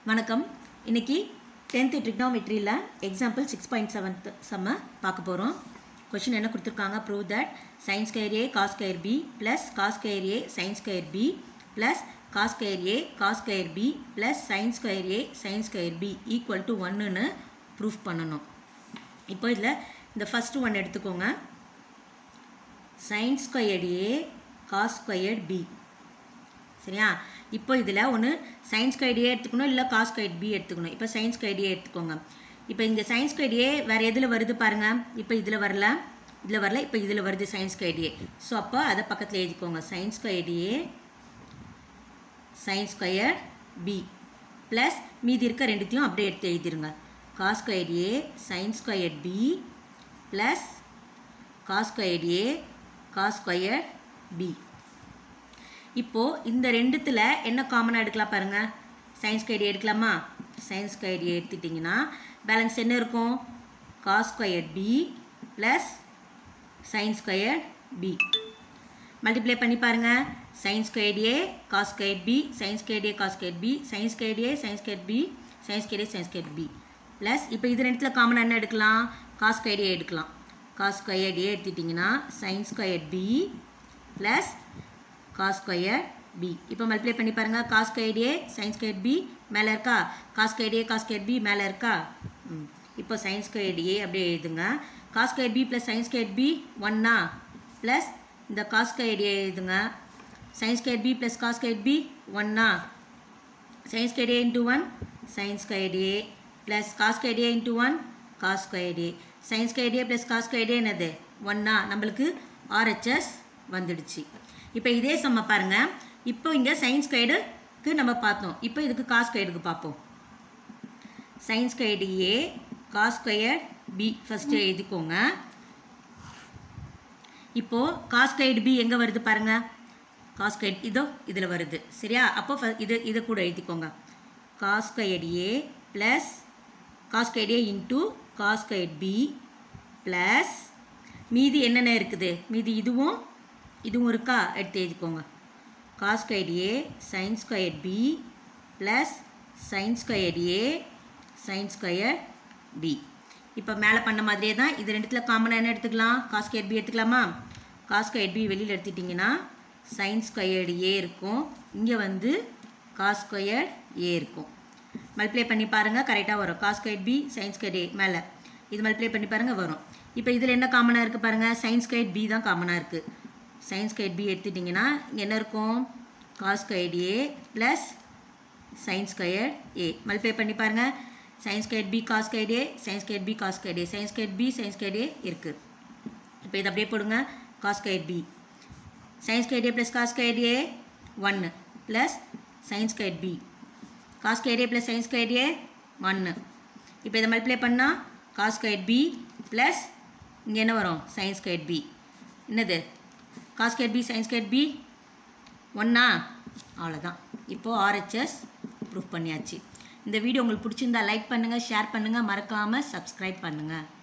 வணக்கம் இன்னைக்கு டென்த்து ட்ரிக்னாமெட்ரியில் எக்ஸாம்பிள் சிக்ஸ் பாயிண்ட் செவன்த் செம்ம பார்க்க போகிறோம் கொஷின் என்ன கொடுத்துருக்காங்க prove that sine square A cos square B plus cos square A sine square B plus cos square A cos square B plus sine square A sine square B equal to ஒன்றுன்னு proof பண்ணணும் இப்போ இதில் இந்த first one எடுத்துக்கோங்க sine squared A cos squared B சரியா இப்போ இதில் ஒன்று சயின்ஸ் கைட் ஏ எடுத்துக்கணும் இல்லை காஸ் கைட் பி எடுத்துக்கணும் இப்போ சயின்ஸ் கைட் ஏ எடுத்துக்கோங்க இப்போ இங்கே சயின்ஸ் கைட் ஏ வேறு எதில் வருது பாருங்கள் இப்போ இதில் வரல இதில் வரல இப்போ இதில் வருது சயின்ஸ் கைட் ஏ ஸோ அப்போ அதை பக்கத்தில் எழுதிக்கோங்க sine squared A sine square B plus மீதி இருக்க ரெண்டுத்தையும் அப்படியே எடுத்து எழுதிருங்க cos square A sine square B plus cos square A cos square B இப்போது இந்த ரெண்டுத்தில் என்ன காமனாக எடுக்கலாம் பாருங்கள் சயின்ஸ் கைடி எடுக்கலாமா சயின்ஸ் கைடி எடுத்துட்டிங்கன்னா பேலன்ஸ் என்ன இருக்கும் cos square B plus sine square B multiply பண்ணி பாருங்கள் sine square A cos square B sine square A cos square B sine square A sine square B sine square A sine square B plus இப்போ இது ரெண்டுத்தில் காமனாக என்ன எடுக்கலாம் cos square ஏ எடுக்கலாம் cos square A எடுத்துட்டிங்கன்னா sine square B plus cos square B இப்போ multiply பண்ணி பாருங்கள் cos square A sine square B மேலே இருக்கா cos square A cos square B மேலே இருக்கா ம் இப்போ சயின்ஸ் ஸ்கொயர் ஏ அப்படியே எழுதுங்க cos square B plus sine square B ஒன்னா ப்ளஸ் இந்த காஸ் ஸ்கொயர் ஏ எழுதுங்க sine square B plus cos square B ஒன்னா sine square A into one sine square A plus cos square A into one cos square A sine square A plus cos square A என்னது ஒன்னா நம்மளுக்கு RHS வந்துடுச்சு இப்போ இதே சம்ம பாருங்கள் இப்போ இங்கே சயின்ஸ் கைடுக்கு நம்ம பார்த்தோம் இப்போ இதுக்கு காஸ் கைடுக்கு பார்ப்போம் sine squared A cos square B first எழுதிக்கோங்க இப்போது காஸ் கைடு பி எங்கே வருது பாருங்கள் காஸ் கைடு இதோ இதில் வருது சரியா அப்போ இது இதை கூட எழுதிக்கோங்க cos square A plus cos squared A into cos squared B plus மீதி என்னென்ன இருக்குது மீதி இதுவும் இதுவும் இருக்கா எடுத்து எழுதிக்கோங்க cos square A sine square B plus sine square A sine square B இப்போ மேலே பண்ண மாதிரியே தான் இது ரெண்டுத்தில் காமனாக என்ன எடுத்துக்கலாம் காஸ் ஸ்கொயர் பி எடுத்துக்கலாமா காஸ் ஸ்கொயர் பி வெளியில் எடுத்துட்டிங்கன்னா சைன் ஸ்கொயர்டு ஏ இருக்கும் இங்கே வந்து காஸ் ஸ்கொயர் ஏ இருக்கும் மல்டிப்ளை பண்ணி பாருங்கள் கரெக்டாக வரும் cos square B sine square A மேலே இது மல்டிப்ளை பண்ணி பாருங்கள் வரும் இப்போ இதில் என்ன காமனாக இருக்குது பாருங்கள் சைன் ஸ்கொயர் பி தான் காமனாக இருக்குது சயின்ஸ் கைட் பி எடுத்துட்டிங்கன்னா இங்கே என்ன இருக்கும் cos squared A plus sine square A multiply பண்ணி பாருங்கள் sine squared B cos squared A sine squared B cos squared A sine squared B sine squared A இருக்குது இப்போ இது அப்படியே போடுங்க cos squared B sine squared A plus cos squared A ஒன்று plus sine squared B cos squared A plus sine squared A ஒன்று இப்போ இதை multiply பண்ணால் காஸ் கைட் பி ப்ளஸ் இங்கே என்ன வரும் சயின்ஸ் கைட் பி என்னது cos squared B sine squared B ஒன்றா அவ்வளோதான் இப்போது ஆர்ஹெச்எஸ் ப்ரூஃப் பண்ணியாச்சு இந்த வீடியோ உங்களுக்கு பிடிச்சிருந்தா லைக் பண்ணுங்கள் ஷேர் பண்ணுங்கள் மறக்காமல் சப்ஸ்கிரைப் பண்ணுங்கள்